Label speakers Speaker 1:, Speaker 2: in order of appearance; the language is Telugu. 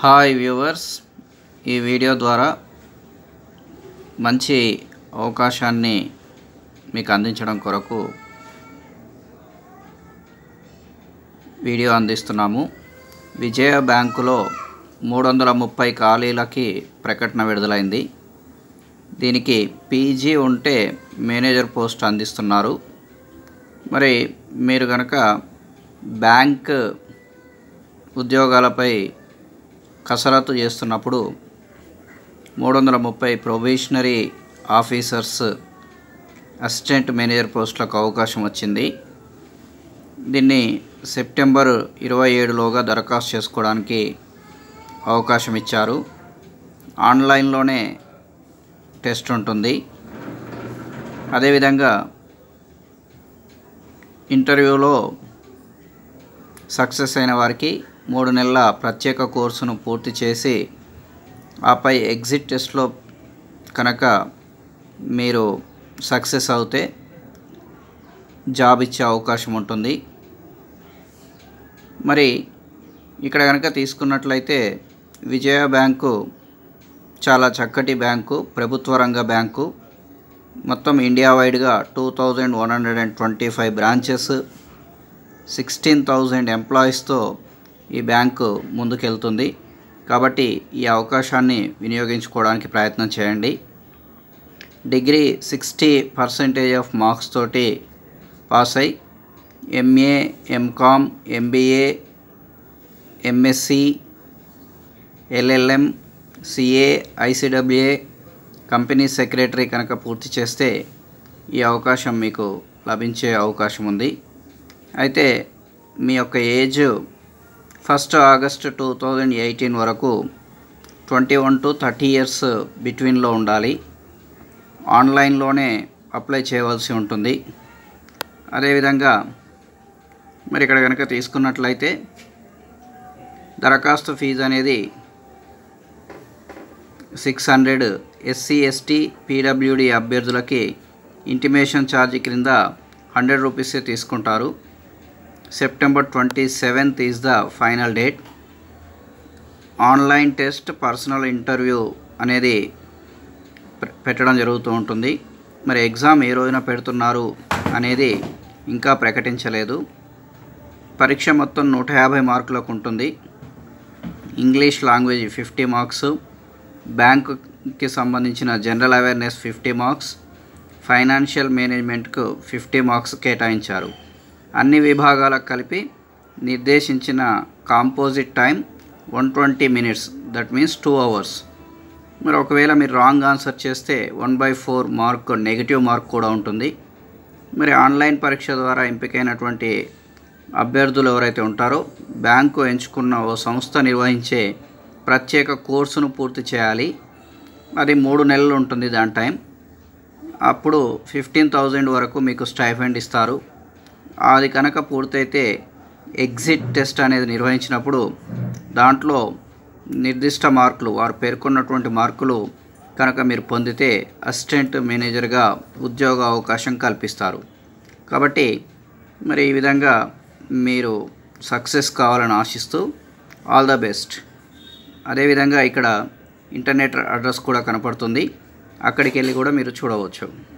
Speaker 1: హాయ్ వ్యూవర్స్ ఈ వీడియో ద్వారా మంచి అవకాశాన్ని మీకు అందించడం కొరకు వీడియో అందిస్తున్నాము విజయ బ్యాంకులో మూడు వందల ముప్పై ఖాళీలకి ప్రకటన విడుదలైంది దీనికి పీజీ ఉంటే మేనేజర్ పోస్ట్ అందిస్తున్నారు మరి మీరు కనుక బ్యాంక్ ఉద్యోగాలపై కసరత్తు చేస్తున్నప్పుడు మూడు వందల ముప్పై ప్రొబేషనరీ ఆఫీసర్స్ అసిస్టెంట్ మేనేజర్ పోస్టులకు అవకాశం వచ్చింది దీన్ని సెప్టెంబర్ ఇరవై ఏడులోగా దరఖాస్తు చేసుకోవడానికి అవకాశం ఇచ్చారు ఆన్లైన్లోనే టెస్ట్ ఉంటుంది అదేవిధంగా ఇంటర్వ్యూలో సక్సెస్ అయిన వారికి మూడు నెలల ప్రత్యేక కోర్సును పూర్తి చేసి ఆపై ఎగ్జిట్ టెస్ట్లో కనుక మీరు సక్సెస్ అవుతే జాబ్ ఇచ్చే అవకాశం ఉంటుంది మరి ఇక్కడ కనుక తీసుకున్నట్లయితే విజయ బ్యాంకు చాలా చక్కటి బ్యాంకు ప్రభుత్వ రంగ బ్యాంకు మొత్తం ఇండియా వైడ్గా two thousand one hundred and twenty five branches sixteen thousand ఎంప్లాయీస్తో ఈ బ్యాంకు ముందుకెళ్తుంది కాబట్టి ఈ అవకాశాన్ని వినియోగించుకోవడానికి ప్రయత్నం చేయండి degree sixty percentage of marks తోటి పాస్ అయి MA MCom MBA MSc LLM CA ICWA company secretary కనుక పూర్తి చేస్తే ఈ అవకాశం మీకు లభించే అవకాశం ఉంది అయితే మీ యొక్క age first August two thousand eighteen వరకు twenty one to thirty years బిట్వీన్లో ఉండాలి ఆన్లైన్లోనే అప్లై చేయవలసి ఉంటుంది అదేవిధంగా మరి ఇక్కడ కనుక తీసుకున్నట్లయితే దరఖాస్తు ఫీజు అనేది six hundred SC ST PWD అభ్యర్థులకి ఇంటిమేషన్ ఛార్జ్ క్రింద హండ్రెడ్ రూపీసే తీసుకుంటారు September twenty seventh is the final date online test personal interview అనేది పె- పెట్టడం జరుగుతూ ఉంటుంది మరి ఎగ్జామ్ ఏ రోజున పెడుతున్నారు అనేది ఇంకా ప్రకటించలేదు పరీక్ష మొత్తం నూట యాభై మార్కులకు ఉంటుంది ఇంగ్లీష్ లాంగ్వేజ్ ఫిఫ్టీ మార్క్స్ బ్యాంకుకి సంబంధించిన general awareness fifty marks financial మేనేజ్మెంట్కు ఫిఫ్టీ మార్క్స్ కేటాయించారు అన్ని విభాగాలకు కలిపి నిర్దేశించిన composite time one twenty minutes that means two hours మరి ఒకవేళ మీరు రాంగ్ ఆన్సర్ చేస్తే one by four mark negative mark కూడా ఉంటుంది మరి ఆన్లైన్ పరీక్ష ద్వారా ఎంపికైనటువంటి అభ్యర్థులు ఎవరైతే ఉంటారో బ్యాంకు ఎంచుకున్న ఓ సంస్థ నిర్వహించే ప్రత్యేక కోర్సును పూర్తి చేయాలి అది మూడు నెలలు ఉంటుంది దాని టైం అప్పుడు ఫిఫ్టీన్ థౌజండ్ వరకు మీకు స్టైఫండ్ ఇస్తారు అది కనుక పూర్తయితే ఎగ్జిట్ టెస్ట్ అనేది నిర్వహించినప్పుడు దాంట్లో నిర్దిష్ట మార్కులు వారు పేర్కొన్నటువంటి మార్కులు కనుక మీరు పొందితే అసిస్టెంట్ మేనేజర్గా ఉద్యోగ అవకాశం కల్పిస్తారు కాబట్టి మరి ఈ విధంగా మీరు సక్సెస్ కావాలని ఆశిస్తూ ఆల్ ద బెస్ట్ అదేవిధంగా ఇక్కడ ఇంటర్నెట్ అడ్రస్ కూడా కనపడుతుంది అక్కడికి వెళ్ళి కూడా మీరు చూడవచ్చు